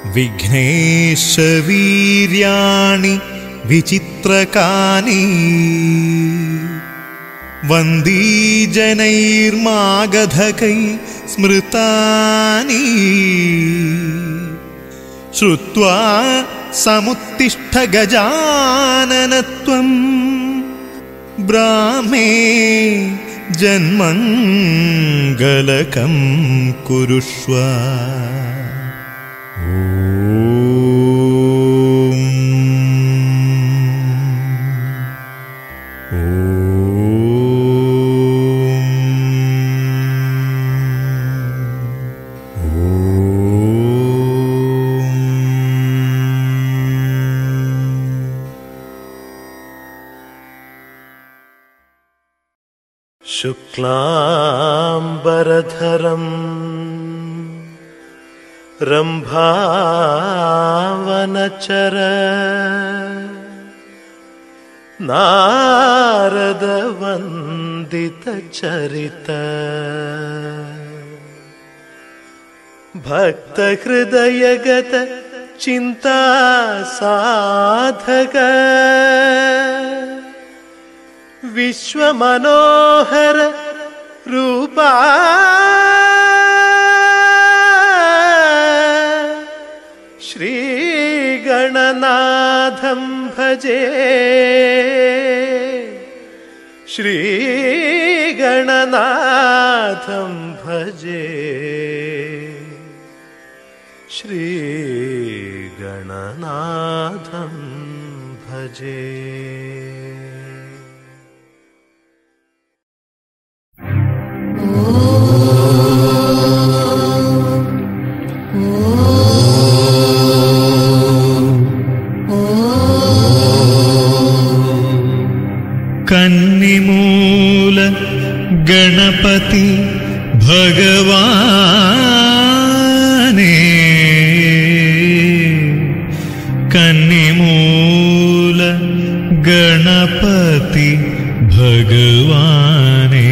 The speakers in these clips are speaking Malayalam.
വിഘ്നേശവീര്യാണി വിചിത്രകാനി വന്ദീജനൈർമാഗധകൈ സ്മൃതാനി ശ്രുത്വാ സമുത്തിഷ്ഠ ഗജാനനത്വം ബ്രാഹ്മേ ജന്മംഗലകം കുരുഷ്വ शुक्लाम्बरधरम् रम्भावनचर नारदवन्दितचरित भक्तहृदयगत चिन्ता साधक विश्वमनोहर रूपा श्रीगणनाथं भजे श्रीगणनाथं भजे श्रीगणनाथं भजे കന്നിമൂല ഗണപതി ഭഗവാനേ കന്നിമൂല ഗണപതി ഭഗവാനേ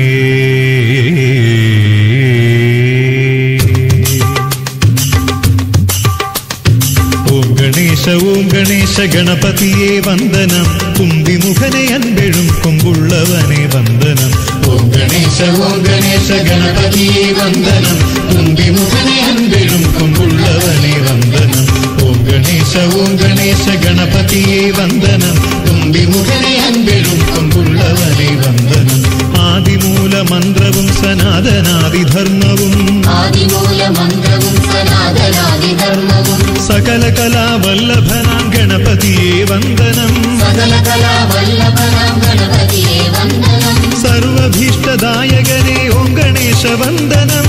ഓം ഗണേശ ഓം ഗണേശ ഗണപതിയെ വന്ദനം കുന്തിമുഖനെ അൻപെഴും കൊമ്പുള്ളവനെ വന്ദനം ഓം ഗണേശ ഓം ഗണേശ ഗണപതിയെ വന്ദനം കുന്തിമുഖനെ അൻപെഴും കൊമ്പുള്ളവനെ വന്ദനം ഓം ഗണേശ ഓം ഗണേശ ഗണപതിയെ വന്ദനം കുന്തിമുഖനെ അൻപെഴും കൊമ്പുള്ളവനെ വന്ദനം ആദിമൂല മന്ത്രവും സനാതനാദിധർമ്മവും ആദിമൂലമന്ത്രവും സനാതനാദിധർമ്മവും സകല കലാവല്ലഭനാം ഗണപതിയെ വന്ദനം സകല കലാവല്ലഭനാം ഗണപതിയെ വന്ദനം സർവഭീഷ്ടദായകനെ ഓം ഗണേശ വന്ദനം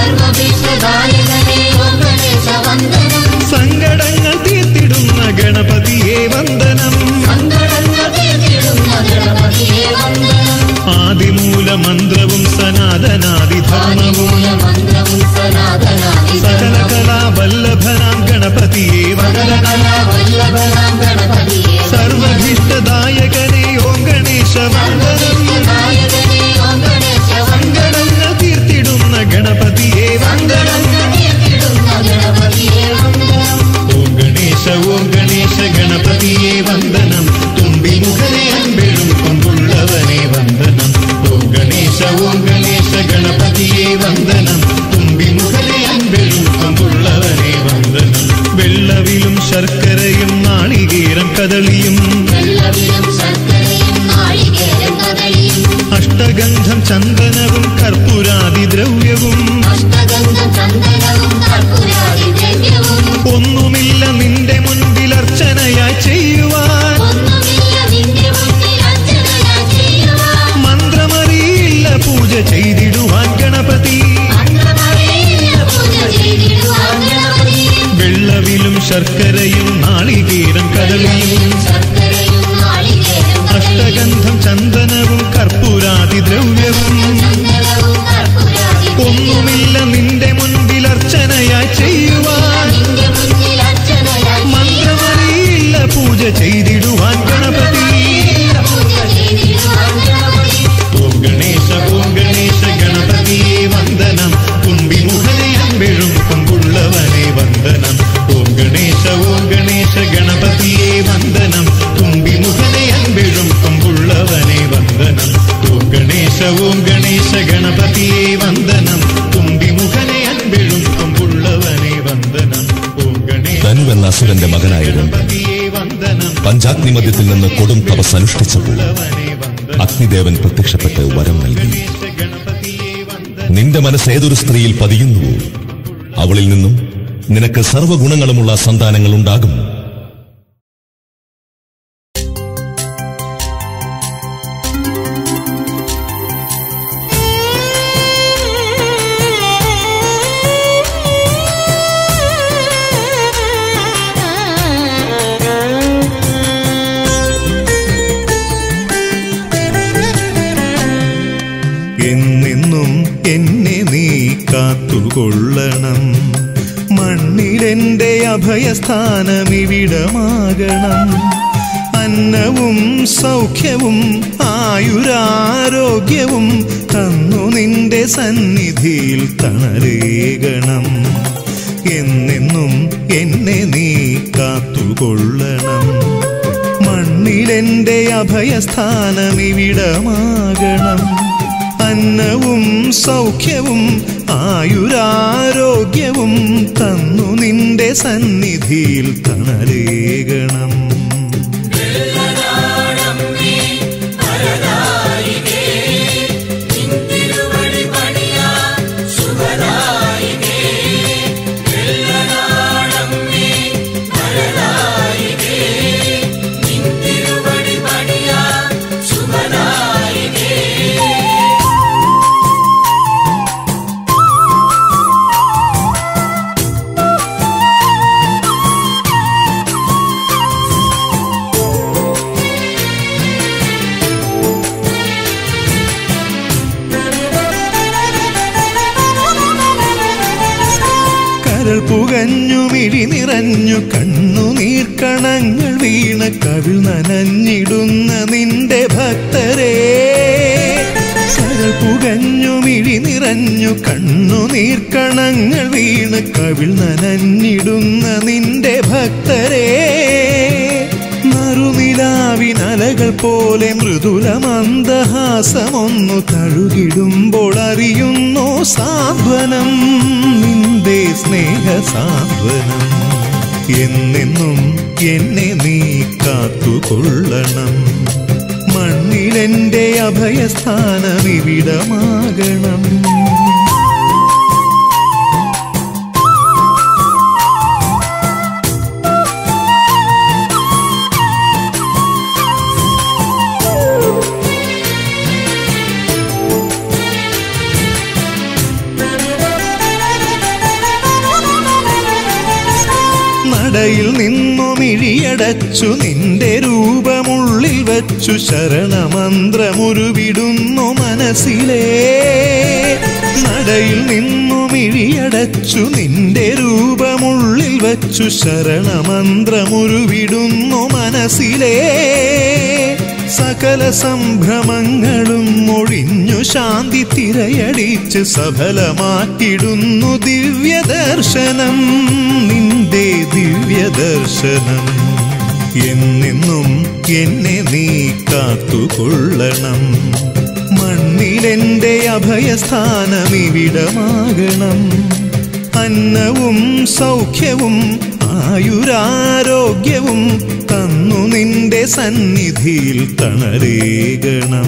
സർവവിശ്വദായകനേ ഓം ഗണേശ വന്ദനം സങ്കടങ്ങൾ തീർത്തിടുന്ന ഗണപതിയെ വന്ദനം സങ്കടങ്ങൾ തീർത്തിടുന്ന ഗണപതിയെ വന്ദനം ആദിമൂല മന്ത്രവും സനാതനാദിധർമ്മവും ആദിമൂലമന്ത്രവും സകല സനാതനാദിധർമ്മവും കലാവല്ലഭനാം ഗണപതിയെ സകല വന്ദനം കലാവല്ലഭനാം ഗണപതിയെ സർവഭീഷ്ടദായകനെ ഓം ഗണേശ വന്ദനം സർവവിശ്വദായകനേ ഓം ഗണേശ വന്ദനം സങ്കടങ്ങൾ തീർത്തിടുന്ന ഗണപതിയെ വന്ദനം തീർത്തിടുന്ന ഗണപതിയെ വന്ദനം ഓം ഗണേശ ഓം ഗണേശ ഗണപതിയെ വന്ദനം തുമ്പിമുഖനെ അൻപെഴും കൊണ്ടുള്ളവനെ വന്ദനം ഓം ഗണേശ ഓം ഗണേശ ഗണപതിയെ വന്ദനം തുമ്പിമുഖനെ അൻപെഴും കൊണ്ടുള്ളവനെ വന്ദനം വെള്ളവിലും ശർക്കരയും നാളികേരം കദളിയും വെള്ളവിലും ശർക്കരയും നാളികേരം കദളിയും അഷ്ടഗന്ധം ചന്ദനവും കർപ്പൂരാദി ദ്രവ്യവും അഷ്ടഗന്ധം ചന്ദനവും കർപ്പൂരാദി ദ്രവ്യവും ഒന്നുമില്ല നിന്റെ മുൻപിൽ അർച്ചനയായി ചെയ്യുവാൻ ഒന്നുമില്ല നിന്റെ മുന്നിൽ അർച്ചനയായി ചെയ്യുവാൻ മന്ത്രമറിയില്ല പൂജ ചെയ്തിടുവാൻ ഗണപതി മന്ത്രമറിയില്ല പൂജ ചെയ്തിടുവാൻ ഗണപതി വെള്ളവിലും ശർക്കരയും നാളികേരം കദളിയും ശർക്കരയും നാളികേരം കദളിയും അഷ്ടഗന്ധം ചന്ദനവും കർപ്പൂരാദി ദ്രവ്യവും ചന്ദനവും കർപ്പൂരാദി ദ്രവ്യവും ഒന്നുമില്ല നിന്റെ മുൻപിൽ അർച്ചനയായി ചെയ്യുവാൻ നിന്റെ മുന്നിൽ അർച്ചനയായി മന്ത്രമറിയില്ല പൂജ ചെയ്തിടുവാൻ ഗണപതി പൂജ ചെയ്തിടുവാൻ ഗണപതി ഓം ഗണേശ ഓം ഗണേശ ഗണപതിയെ വന്ദനം കുമ്പിമുഖനെ അമ്പെഴും കൊമ്പുള്ളവനെ വന്ദനം ഓം ഗണേശ അസുരന്റെ മകനായതുകൊണ്ട് ഗണപതിയെ വന്ദനം പഞ്ചാഗ്നി മധ്യത്തിൽ നിന്ന് കൊടും തപസ് അനുഷ്ഠിച്ചപ്പോൾ ഭഗവനെ വന്ദനം അഗ്നിദേവൻ പ്രത്യക്ഷപ്പെട്ട് വരം നൽകി ഗണപതിയെ വന്ദനം നിന്റെ മനസ്സ് ഏതൊരു സ്ത്രീയിൽ പതിയുന്നുവോ അവളിൽ നിന്നും നിനക്ക് സർവ്വഗുണങ്ങളുമുള്ള സന്താനങ്ങൾ ഉണ്ടാകും എന്നെന്നും എന്നെ നീ കാത്തുകൊള്ളണം മണ്ണിലെന്റെ അഭയസ്ഥാനം ഇവിടമാകണം അന്നവും സൗഖ്യവും ആയുരാരോഗ്യവും തന്നു നിന്റെ സന്നിധിയിൽ തണലേകണം എന്നെന്നും എന്നെ നീ കാത്തുകൊള്ളണം മണ്ണിലെന്റെ അഭയസ്ഥാനം ഇവിടമാകണം അന്നവും സൗഖ്യവും ആയുരാരോഗ്യവും തന്നു നിന്റെ സന്നിധിയിൽ തണലേകണം കരൾ പുകഞ്ഞു മിഴി നിറഞ്ഞു കണ്ണുനീർക്കണങ്ങൾ വീണ കവിൾ നനഞ്ഞിടുന്ന നിന്റെ ഭക്തരെ കരൾ പുകഞ്ഞു മിഴി നിറഞ്ഞു കണ്ണുനീർക്കണങ്ങൾ വീണ കവിൾ നനഞ്ഞിടുന്ന നിന്റെ ഭക്തരെ നറുനിലാവിനലകൾ പോലെ മൃദുല മന്ദഹാസമൊന്നു തഴുകിടുമ്പോൾ അറിയുന്നു സാന്ത്വനം നിന്റെ സ്നേഹ സാന്ത്വനം എന്നെന്നും എന്നെ നീ കാത്തുകൊള്ളണം മണ്ണിലെന്റെ അഭയസ്ഥാനം ഇവിടമാകണം നടയിൽ നിന്നു മിഴിയടച്ചു നിന്റെ രൂപമുള്ളിൽ വച്ചു ശരണമന്ത്രമുരുവിടുന്നു മനസ്സിലേ നടയിൽ നിന്നു മിഴിയടച്ചു നിന്റെ രൂപമുള്ളിൽ വച്ചു ശരണമന്ത്രമുരുവിടുന്നു മനസ്സിലേ സകല സംഭ്രമങ്ങളും ഒഴിഞ്ഞു ശാന്തി തിരയടിച്ച് സഫലമാക്കിടുന്നു ദിവ്യദർശനം നിന്റെ ദിവ്യദർശനം എന്നെന്നും എന്നെ നീ കാത്തുകൊള്ളണം മണ്ണിലെന്റെ അഭയസ്ഥാനം ഇവിടമാകണം അന്നവും സൗഖ്യവും ആയുരാരോഗ്യവും തന്നു നിന്റെ സന്നിധിയിൽ തണലേകണം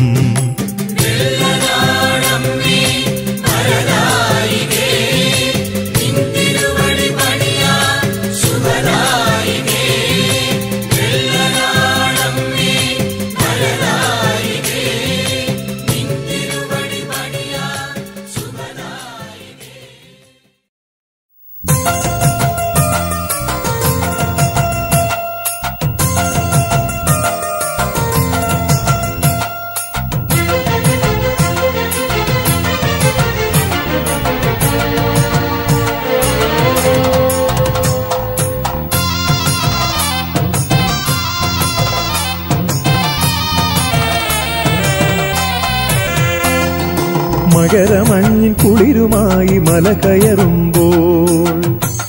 മകരമഞ്ഞിൻ കുളിരുമായി മല കയറുമ്പോൾ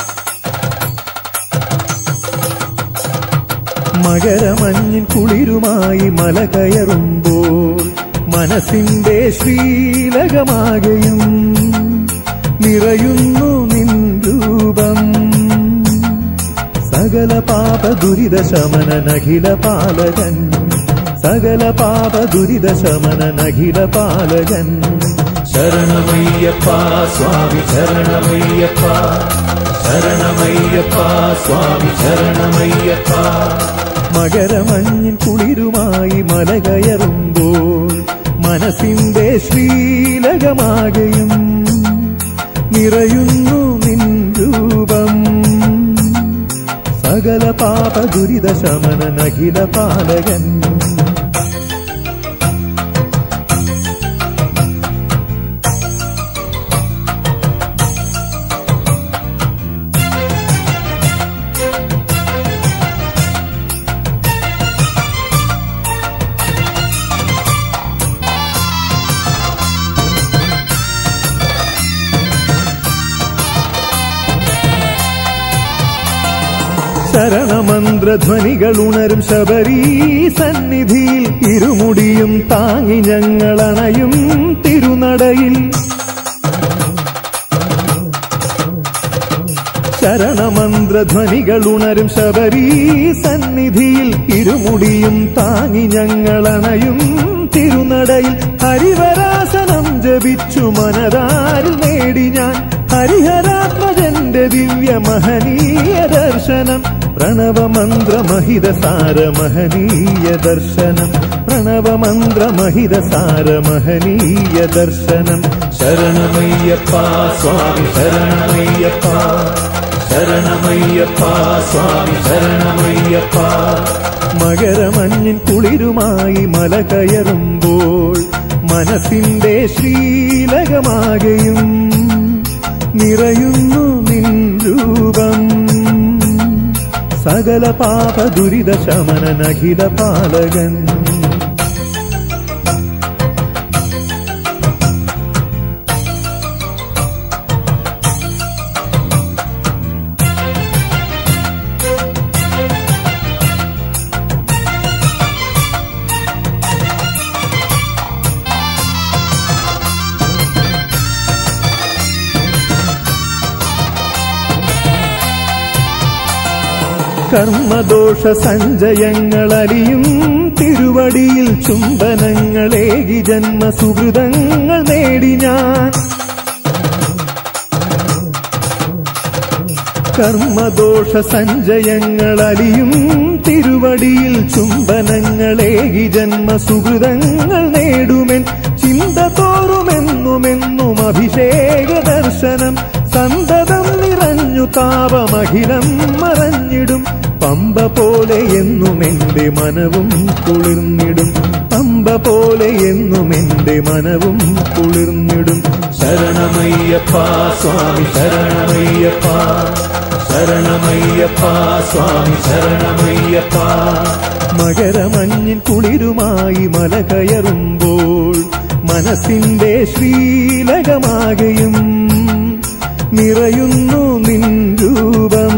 മകരമഞ്ഞിൻ കുളിരുമായി മല കയറുമ്പോൾ മനസ്സിന്റെ ശ്രീലകമാകയും നിറയുന്നു നിൻ രൂപം സകല പാപ ദുരിത ശമന നഖില പാലകൻ സകല പാപ ദുരിത ശമന നഖില പാലകൻ ശരണമയ്യപ്പ സ്വാമി ശരണമയ്യപ്പ ശരണമയ്യപ്പ സ്വാമി ശരണമയ്യപ്പ മകരമഞ്ഞിൻ കുളിരുമായി മല കയറുമ്പോൾ മനസ്സിന്റെ ശ്രീലകമാകയും നിറയുന്നു നിൻ രൂപം സകല പാപ ദുരിത ശമന നഖില പാലകൻ ശരണമന്ത്രധ്വനികൾ ഉണരും ശബരീ സന്നിധിയിൽ ഇരുമുടിയും താങ്ങി ഞങ്ങളണയും തിരുനടയിൽ ശരണമന്ത്രധ്വനികൾ ഉണരും ശബരീ സന്നിധിയിൽ ഇരുമുടിയും താങ്ങി ഞങ്ങളണയും തിരുനടയിൽ ഹരിവരാസനം ജപിച്ചു മനതാരിൽ നേടി ഞാൻ ഹരിഹരാത്മജന്റെ ദിവ്യ മഹനീയ ദർശനം പ്രണവമന്ത്രമഹിത സാര മഹനീയ ദർശനം പ്രണവമന്ത്രമഹിത സാര മഹനീയ ദർശനം ശരണമയ്യപ്പ സ്വാമി ശരണമയ്യപ്പ ശരണമയ്യപ്പ സ്വാമി ശരണമയ്യപ്പ മകരമഞ്ഞിൻ കുളിരുമായി മല കയറുമ്പോൾ മനസ്സിന്റെ ശ്രീലകമാകയും നിറയുന്നു നിൻ രൂപം സകല പാപ ദുരിത ശമന നഖില പാലകൻ കർമ്മദോഷ സഞ്ചയങ്ങളലിയും തിരുവടിയിൽ ചുംബനങ്ങളേകി ജന്മ സുഹൃതങ്ങൾ നേടി ഞാൻ കർമ്മദോഷ സഞ്ചയങ്ങളലിയും തിരുവടിയിൽ ചുംബനങ്ങളേകി ജന്മ സുഹൃതങ്ങൾ നേടുമെൻ ചിന്ത തോറുമെന്നുമെന്നും അഭിഷേക ദർശനം സന്തതം നിറഞ്ഞു താപമഖിലം മറഞ്ഞിടും പമ്പ പോലെ എന്നും എന്റെ മനവും കുളിർന്നിടും പമ്പ പോലെ എന്നും എന്റെ മനവും കുളിർന്നിടും ശരണമയ്യപ്പ സ്വാമി ശരണമയ്യപ്പ ശരണമയ്യപ്പ സ്വാമി ശരണമയ്യപ്പ മകരമഞ്ഞിൻ കുളിരുമായി മല കയറുമ്പോൾ മനസ്സിന്റെ ശ്രീലകമാകയും നിറയുന്നു നിൻ രൂപം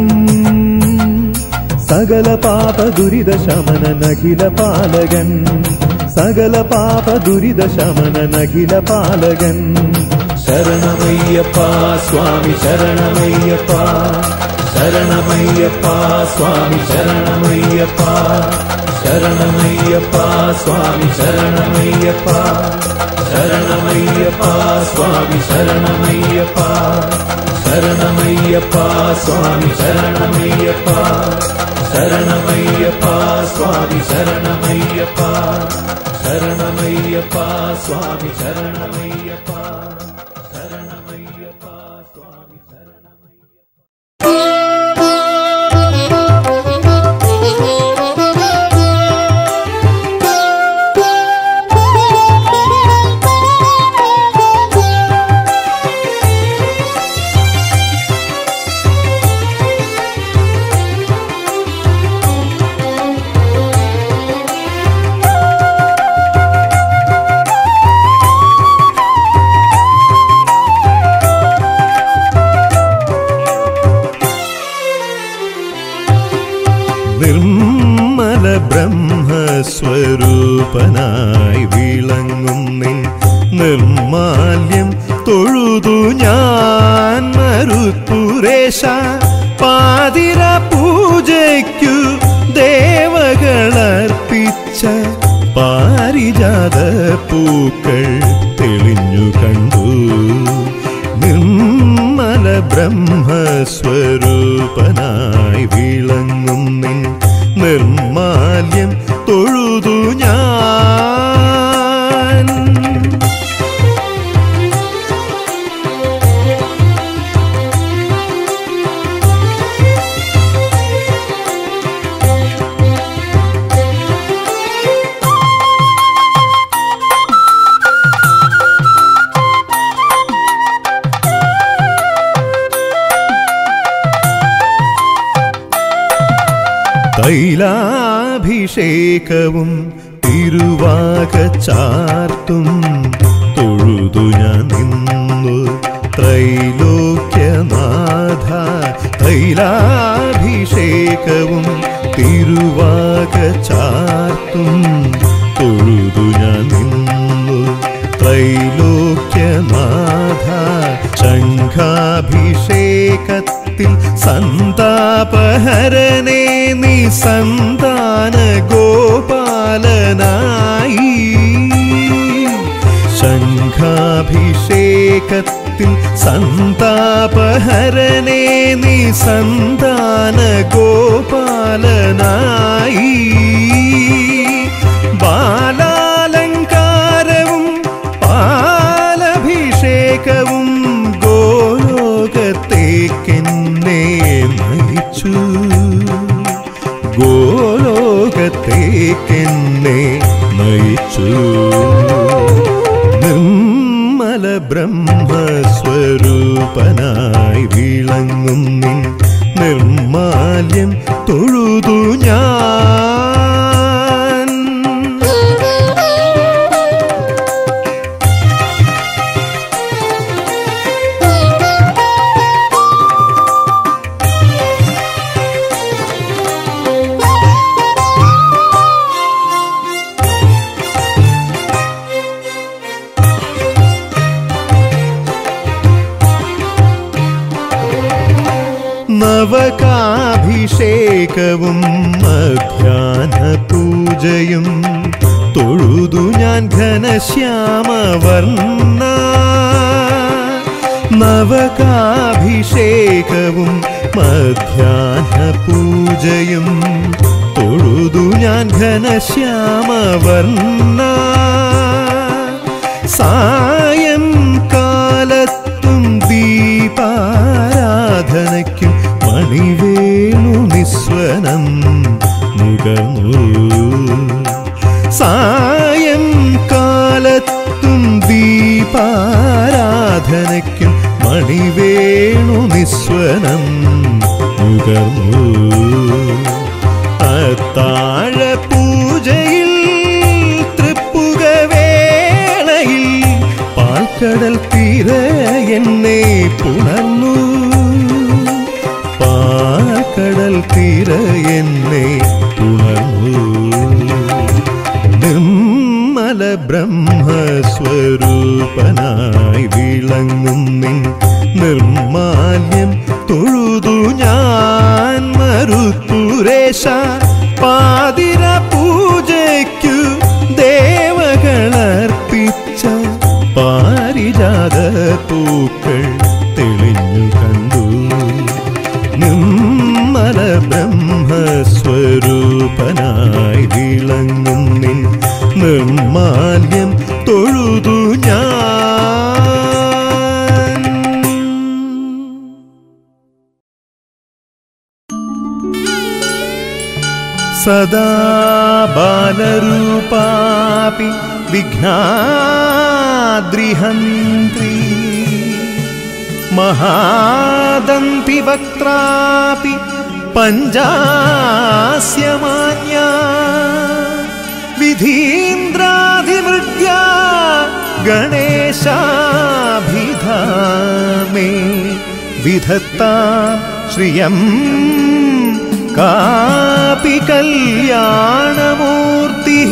സകല പാപ ദുരിത ശമന നഖില പാലകൻ സകല പാപ ദുരിത ശമന നഖില പാലകൻ ശരണമയ്യപ്പ സ്വാമി ശരണമയ്യപ്പ ശരണമയ്യപ്പ സ്വാമി ശരണമയ്യപ്പ ശരണമയ്യപ്പ സ്വാമി ശരണമയ്യപ്പ ശരണമയ്യപ്പ സ്വാമി ശരണമയ്യപ്പ ശരണമയ്യപ്പ സ്വാമി ശരണമയ്യപ്പ ശരണമയ്യപ്പ സ്വാമി ശരണമയ്യപ്പ ശരണമയ്യപ്പ സ്വാമി ശരണമയ്യപ്പ ശരണമയ്യപ്പ സ്വാമി ശരണമയ്യപ്പ നിർമ്മല ബ്രഹ്മസ്വരൂപനായി വിളങ്ങും നിൻ നിർമാല്യം തൊഴുതു ഞാൻ മരുത്തുരേശ പാതിര പൂജ പൂജയ്ക്കു ദേവകളർപ്പിച്ച പാരിജാത പൂക്കൾ തെളിഞ്ഞു കണ്ടു നിർമ്മല ബ്രഹ്മസ്വരൂപനായി വിളങ്ങും നിൻ നിർമാല്യം തൊഴുതു ഞാൻ തൈലാഭിഷേകവും തിരുവാക ചാർത്തും തൊഴുതു ഞാൻ നിന്നു ത്രൈലോക്യനാഥ തൈലാഭിഷേകവും തിരുവാക ചാർത്തും തൊഴുതു ഞാൻ നിന്നു ത്രൈലോക്യനാഥ ശംഖാഭിഷേകത്തിൽ സന്താപഹരനെ നീ സന്താന ഗോപാലനായി ശംഖാഭിഷേകത്തിൽ സന്താപഹരനെ നീ സന്താന ഗോപാലനായി ബാലാലങ്കാരവും പാലഭിഷേകവും ഗോലോകത്തേക്കെന്നെ നയിച്ചു ഗോലോകത്തേക്കെന്നെ നയിച്ചു നിർമ്മല ബ്രഹ്മസ്വരൂപനായി വിളങ്ങും നിൻ നിർമാല്യം തൊഴുതു ഞാൻ നവകാഭിഷേകവും മധ്യാഹ്ന പൂജയും തൊഴുതു ഞാൻ ഘനശ്യാമവർണ്ണ നവകാഭിഷേകവും മധ്യാഹ്ന പൂജയും തൊഴുതു ഞാൻ ഘനശ്യാമവർണ്ണ സായം കാലത്തും ദീപാരാധനയ്ക്കും മണിവേണു നിസ്വനം നുകർന്നു സായം കാലത്തും ദീപാരാധനയ്ക്കും മണിവേണു നിസ്വനം നുകർന്നു അത്താഴ പൂജയിൽ തൃപ്പുക വേളയിൽ പാൽക്കടൽ തീര എന്നെ പുണർന്നു പാൽക്കടൽ തീര എന്നെ പുണർന്നു നിർമ്മല ബ്രഹ്മസ്വരൂപനായി വിളങ്ങും നിൻ നിർമാല്യം തൊഴുതു ഞാൻ മരുത്തുരേശ പാതിര പൂജയ്ക്കു ദേവകളർപ്പിച്ച പാരിജാത പൂക്കൾ തെളിഞ്ഞു കണ്ടു നിർമ്മല ബ്രഹ്മസ്വരൂപനായി വിളങ്ങും നിൻ നിർമാല്യം തൊഴുതു ഞാൻ സദാ ബാലരൂപാപി വിഘ്നാദ്രിഹന്ത്രി महादन्तिवक्त्रापि पञ्जास्यमान्या विधीन्द्राधिमृग्या गणेशाभिधामे विधत्ता श्रियम् कापि कल्याणमूर्तिः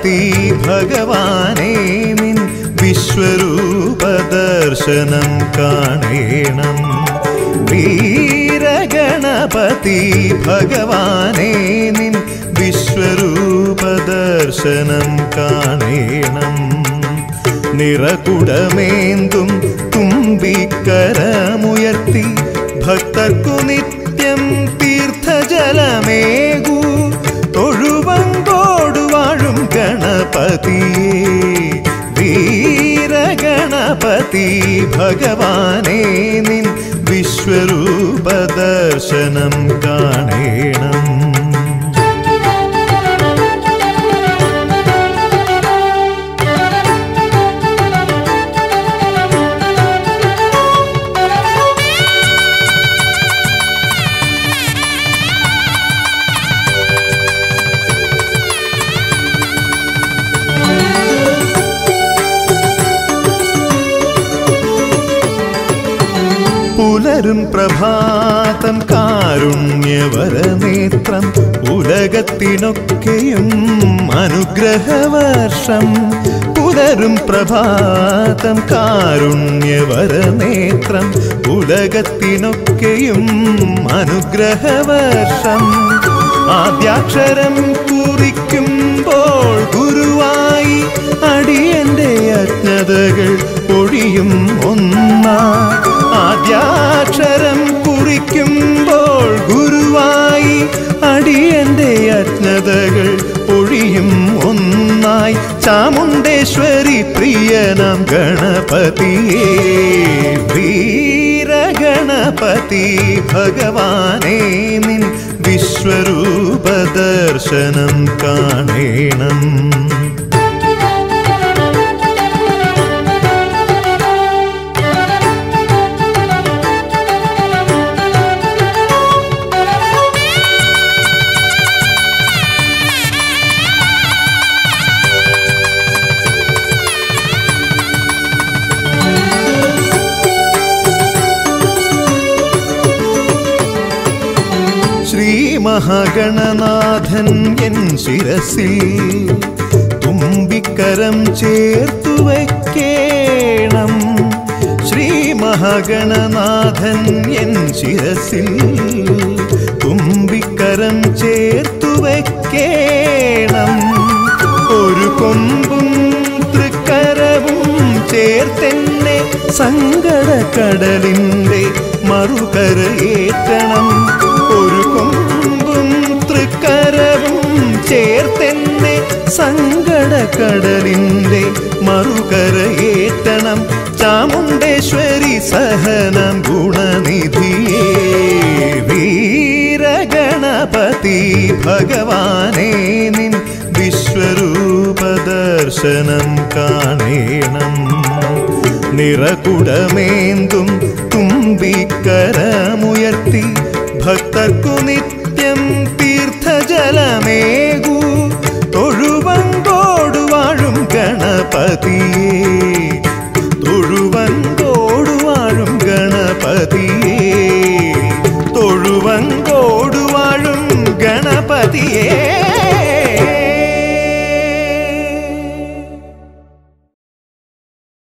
ഗണപതി ഭഗവാനേ നിൻ വിശ്വരൂപദർശനം കാണേണം വീരഗണപതി ഭഗവാനേ നിൻ വിശ്വരൂപദർശനം കാണേണം നിറകുടമേന്തും തുമ്പിക്കരമുയർത്തി ഭക്തർക്കു നിത്യം തീർത്ഥജലമേകൂ തൊഴുവങ്കോടു വാഴും ഗണപതിയേ വീരഗണപതി ഭഗവാനേ നിൻ വിശ്വരൂപദർശനം കാണേണം പുലരും പ്രഭാതം കാരുണ്യവരനേത്രം ഉലകത്തിനൊക്കെയും അനുഗ്രഹവർഷം പുലരും പ്രഭാതം കാരുണ്യവരനേത്രം ഉലകത്തിനൊക്കെയും അനുഗ്രഹവർഷം ആദ്യാക്ഷരം കുറിക്കുമ്പോൾ ഗുരുവായി അടിയന്റെ അജ്ഞതകൾ ഒഴിയും ഒന്നാ ആദ്യാക്ഷരം കുറിക്കുമ്പോൾ ഗുരുവായി അടിയന്റെ അജ്ഞതകൾ ഒഴിയും ഒന്നായി ചാമുണ്ടേശ്വരി പ്രിയനാം ഗണപതിയേ വീരഗണപതി ഭഗവാനേ നിൻ വിശ്വരൂപദർശനം കാണേണം ശ്രീ മഹാഗണനാഥൻ എൻ ശിരസിൽ തുമ്പിക്കരം ചേർത്തു വയ്ക്കേണം ശ്രീ മഹാഗണനാഥൻ എൻ ശിരസിൽ തുമ്പിക്കരം ചേർത്തു വയ്ക്കേണം ഒരു കൊമ്പും തൃക്കരവും ചേർത്തെന്നെ സങ്കടക്കടലിൻ്റെ മറുകരയേറ്റണം ഒരു കൊമ്പും തൃക്കരവും ചേർത്തെന്നെ സങ്കടക്കടലിൻ്റെ മറുകരയേറ്റണം ചാമുണ്ടേശ്വരി സഹനം ഗുണനിധിയേ വീരഗണപതി ഭഗവാനേ നിൻ വിശ്വരൂപദർശനം കാണേണം നിറകുടമേന്തും തുമ്പിക്കരമുയർത്തി ഭക്തർക്കു നിത്യം തീർത്ഥജലമേകൂ തൊഴുവങ്കോടു വാഴും ഗണപതിയേ